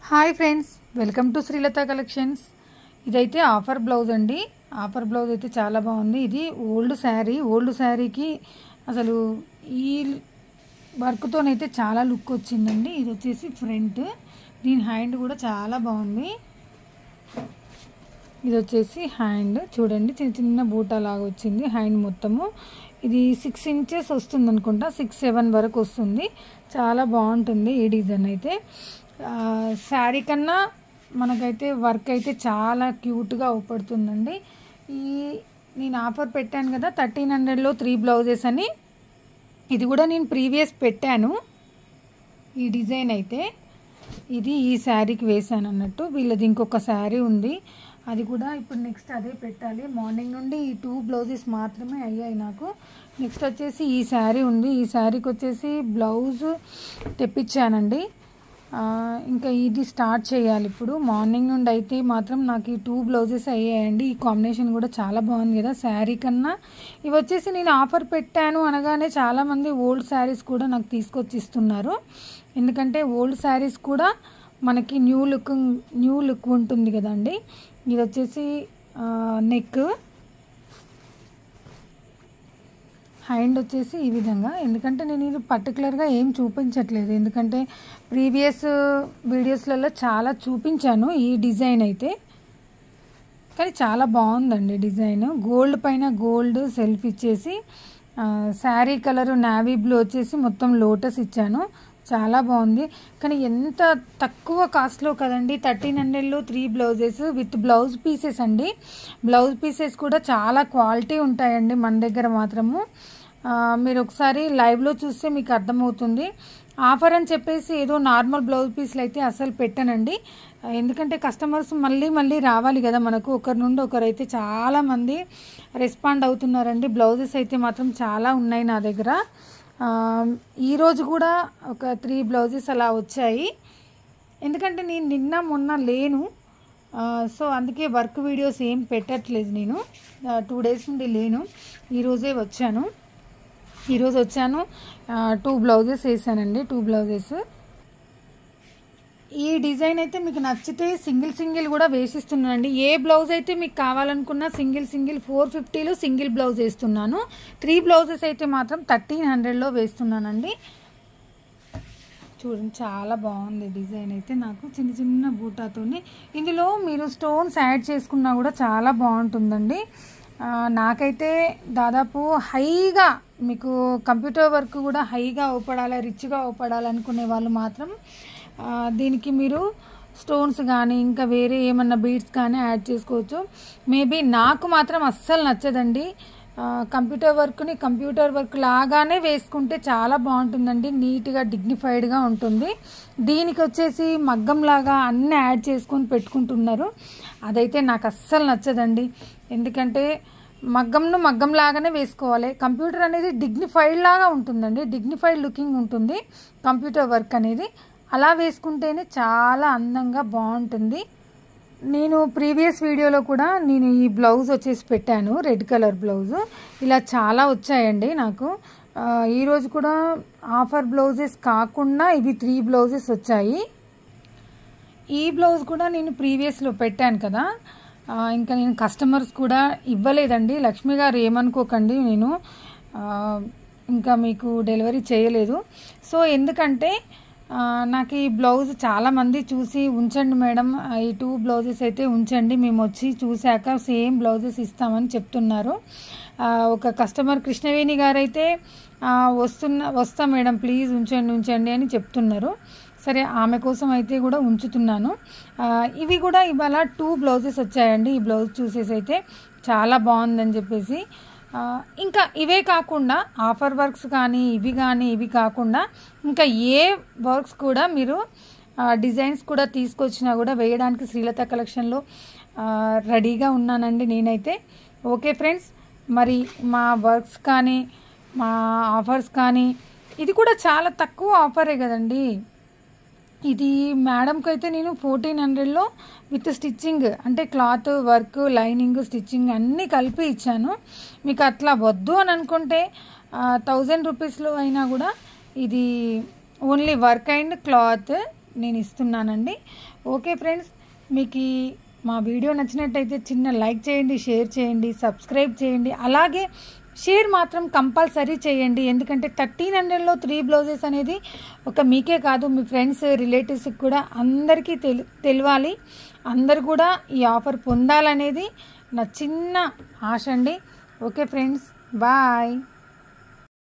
hi friends welcome to Srilatha collections ఇదైతే offer blouse అండి offer blouse అయితే చాలా బాగుంది ఇది ఓల్డ్ శారీ ఓల్డ్ శారీకి అసలు ఈ వర్క్తోనైతే చాలా లుక్ వచ్చిందండి ఇది వచ్చేసి ఫ్రంట్ దీని హ్యాండ్ కూడా చాలా బాగుంది ఇది వచ్చేసి హ్యాండ్ చూడండి చిన్న చిన్న బూటా లాగా వచ్చింది హ్యాండ్ మొత్తము ఇది సిక్స్ ఇంచెస్ వస్తుంది అనుకుంటా సిక్స్ సెవెన్ వరకు వస్తుంది చాలా బాగుంటుంది ఈ డిజైన్ అయితే ఆ, శారీ కన్నా మనకైతే వర్క్ అయితే చాలా క్యూట్గా అవుపడుతుందండి ఈ నేను ఆఫర్ పెట్టాను కదా థర్టీన్ హండ్రెడ్లో త్రీ బ్లౌజెస్ అని ఇది కూడా నేను ప్రీవియస్ పెట్టాను ఈ డిజైన్ అయితే ఇది ఈ శారీకి వేసాను అన్నట్టు వీళ్ళది ఇంకొక శారీ ఉంది అది కూడా ఇప్పుడు నెక్స్ట్ అదే పెట్టాలి మార్నింగ్ నుండి ఈ టూ బ్లౌజెస్ మాత్రమే అయ్యాయి నాకు నెక్స్ట్ వచ్చేసి ఈ శారీ ఉంది ఈ శారీకి వచ్చేసి బ్లౌజ్ తెప్పించానండి ఆ, ఇంకా ఇది స్టార్ట్ చేయాలి ఇప్పుడు మార్నింగ్ నుండి అయితే మాత్రం నాకు ఈ టూ బ్లౌజెస్ అయ్యాయండి ఈ కాంబినేషన్ కూడా చాలా బాగుంది కదా శారీ కన్నా ఇవి వచ్చేసి నేను ఆఫర్ పెట్టాను అనగానే చాలామంది ఓల్డ్ శారీస్ కూడా నాకు తీసుకొచ్చి ఇస్తున్నారు ఎందుకంటే ఓల్డ్ శారీస్ కూడా మనకి న్యూ లుక్ న్యూ లుక్ ఉంటుంది కదండి ఇది వచ్చేసి నెక్ హ్యాండ్ వచ్చేసి ఈ విధంగా ఎందుకంటే నేను ఇది పర్టికులర్గా ఏం చూపించట్లేదు ఎందుకంటే ప్రీవియస్ వీడియోస్లలో చాలా చూపించాను ఈ డిజైన్ అయితే కానీ చాలా బాగుందండి డిజైన్ గోల్డ్ పైన గోల్డ్ సెల్ఫ్ ఇచ్చేసి ఆ, శారీ కలర్ నావీ బ్లూ వచ్చేసి మొత్తం లోటస్ ఇచ్చాను చాలా బాగుంది కానీ ఎంత తక్కువ కాస్ట్లో కదండి థర్టీన్ హండ్రెడ్లో three blouses with blouse pieces అండి బ్లౌజ్ పీసెస్ కూడా చాలా క్వాలిటీ ఉంటాయండి మన దగ్గర మాత్రము ఆ, మీరు ఒకసారి లైవ్లో చూస్తే మీకు అర్థమవుతుంది ఆఫర్ అని చెప్పేసి ఏదో నార్మల్ బ్లౌజ్ పీస్లు అయితే అసలు పెట్టనండి ఎందుకంటే కస్టమర్స్ మళ్ళీ మళ్ళీ రావాలి కదా మనకు ఒకరి నుండి ఒకరు అయితే చాలా మంది రెస్పాండ్ అవుతున్నారండి బ్లౌజెస్ అయితే మాత్రం చాలా ఉన్నాయి నా దగ్గర ఆ, ఈరోజు కూడా ఒక త్రీ బ్లౌజెస్ అలా వచ్చాయి ఎందుకంటే నేను నిన్న మొన్న లేను ఆ, సో అందుకే వర్క్ వీడియోస్ ఏం పెట్టట్లేదు నేను టూ డేస్ నుండి లేను ఈరోజే వచ్చాను ఈరోజు వచ్చాను టూ బ్లౌజెస్ వేసానండి టూ బ్లౌజెస్ ఈ డిజైన్ అయితే మీకు నచ్చితే సింగిల్ సింగిల్ కూడా వేసిస్తున్నానండి ఏ బ్లౌజ్ అయితే మీకు కావాలనుకున్నా సింగిల్ సింగిల్ ఫోర్ ఫిఫ్టీలో సింగిల్ బ్లౌజ్ వేస్తున్నాను త్రీ బ్లౌజెస్ అయితే మాత్రం థర్టీన్ హండ్రెడ్లో వేస్తున్నానండి చూడండి చాలా బాగుంది డిజైన్ అయితే నాకు చిన్న చిన్న బూటాతోని ఇందులో మీరు స్టోన్స్ యాడ్ చేసుకున్నా కూడా చాలా బాగుంటుందండి ఆ, నాకైతే దాదాపు హైగా మీకు కంప్యూటర్ వర్క్ కూడా హైగా అవపడాలి రిచ్గా అవపడాలి అనుకునే వాళ్ళు మాత్రం ఆ, దీనికి మీరు స్టోన్స్ కానీ ఇంకా వేరే ఏమన్నా బీడ్స్ కానీ యాడ్ చేసుకోవచ్చు మేబీ నాకు మాత్రం అస్సలు నచ్చదండి ఆ, కంప్యూటర్ వర్క్ని కంప్యూటర్ వర్క్ లాగానే వేసుకుంటే చాలా బాగుంటుందండి నీట్గా డిగ్నిఫైడ్గా ఉంటుంది దీనికి వచ్చేసి మగ్గం లాగా అన్నీ యాడ్ చేసుకొని పెట్టుకుంటున్నారు అదైతే నాకు అస్సలు నచ్చదండి ఎందుకంటే మగ్గంను మగ్గం లాగానే వేసుకోవాలి కంప్యూటర్ అనేది డిగ్నిఫైడ్ లాగా ఉంటుందండి డిగ్నిఫైడ్ లుకింగ్ ఉంటుంది కంప్యూటర్ వర్క్ అనేది అలా వేసుకుంటేనే చాలా అందంగా బాగుంటుంది నేను ప్రీవియస్ వీడియోలో కూడా నేను ఈ బ్లౌజ్ వచ్చేసి పెట్టాను రెడ్ కలర్ బ్లౌజ్ ఇలా చాలా వచ్చాయండి నాకు ఆ, ఈరోజు కూడా ఆఫర్ బ్లౌజెస్ కాకుండా ఇవి త్రీ బ్లౌజెస్ వచ్చాయి ఈ బ్లౌజ్ కూడా నేను ప్రీవియస్లో పెట్టాను కదా ఆ, ఇంకా నేను కస్టమర్స్ కూడా ఇవ్వలేదండి లక్ష్మి గారు ఏమనుకోకండి నేను ఆ, ఇంకా మీకు డెలివరీ చేయలేదు సో ఎందుకంటే ఆ, నాకు ఈ బ్లౌజ్ చాలామంది చూసి ఉంచండి మేడం ఆ, ఈ టూ బ్లౌజెస్ అయితే ఉంచండి మేము వచ్చి చూశాక సేమ్ బ్లౌజెస్ ఇస్తామని చెప్తున్నారు ఆ, ఒక కస్టమర్ కృష్ణవేణి గారైతే ఆ, వస్తున్న వస్తా మేడం ప్లీజ్ ఉంచండి ఉంచండి అని చెప్తున్నారు సరే ఆమె కోసం అయితే కూడా ఉంచుతున్నాను ఆ, ఇవి కూడా ఇవాళ టూ బ్లౌజెస్ వచ్చాయండి ఈ బ్లౌజ్ చూసేసి అయితే చాలా బాగుందని చెప్పేసి ఆ, ఇంకా ఇవే కాకుండా ఆఫర్ వర్క్స్ కానీ ఇవి కానీ ఇవి కాకుండా ఇంకా ఏ వర్క్స్ కూడా మీరు ఆ, డిజైన్స్ కూడా తీసుకొచ్చినా కూడా వేయడానికి శ్రీలత కలెక్షన్లో ఆ, రెడీగా ఉన్నానండి నేనైతే ఓకే ఫ్రెండ్స్ మరి మా వర్క్స్ కానీ మా ఆఫర్స్ కానీ ఇది కూడా చాలా తక్కువ ఆఫరే కదండి ఇది మేడంకి అయితే నేను ఫోర్టీన్ హండ్రెడ్లో విత్ స్టిచ్చింగ్ అంటే క్లాత్ వర్క్ లైనింగ్ స్టిచ్చింగ్ అన్నీ కలిపి ఇచ్చాను మీకు అట్లా వద్దు అని అనుకుంటే థౌజండ్ రూపీస్లో అయినా కూడా ఇది ఓన్లీ వర్క్ అండ్ క్లాత్ నేను ఇస్తున్నానండి ఓకే ఫ్రెండ్స్ మీకు ఈ మా వీడియో నచ్చినట్టయితే చిన్న లైక్ చేయండి షేర్ చేయండి సబ్స్క్రైబ్ చేయండి అలాగే షేర్ మాత్రం కంపల్సరీ చేయండి ఎందుకంటే థర్టీన్ హండ్రెడ్లో త్రీ బ్లౌజెస్ అనేది ఒక మీకే కాదు మీ ఫ్రెండ్స్ రిలేటివ్స్కి కూడా అందరికీ తెలి తెలియాలి అందరు కూడా ఈ ఆఫర్ పొందాలనేది నా చిన్న ఆశ అండి ఓకే ఫ్రెండ్స్ బాయ్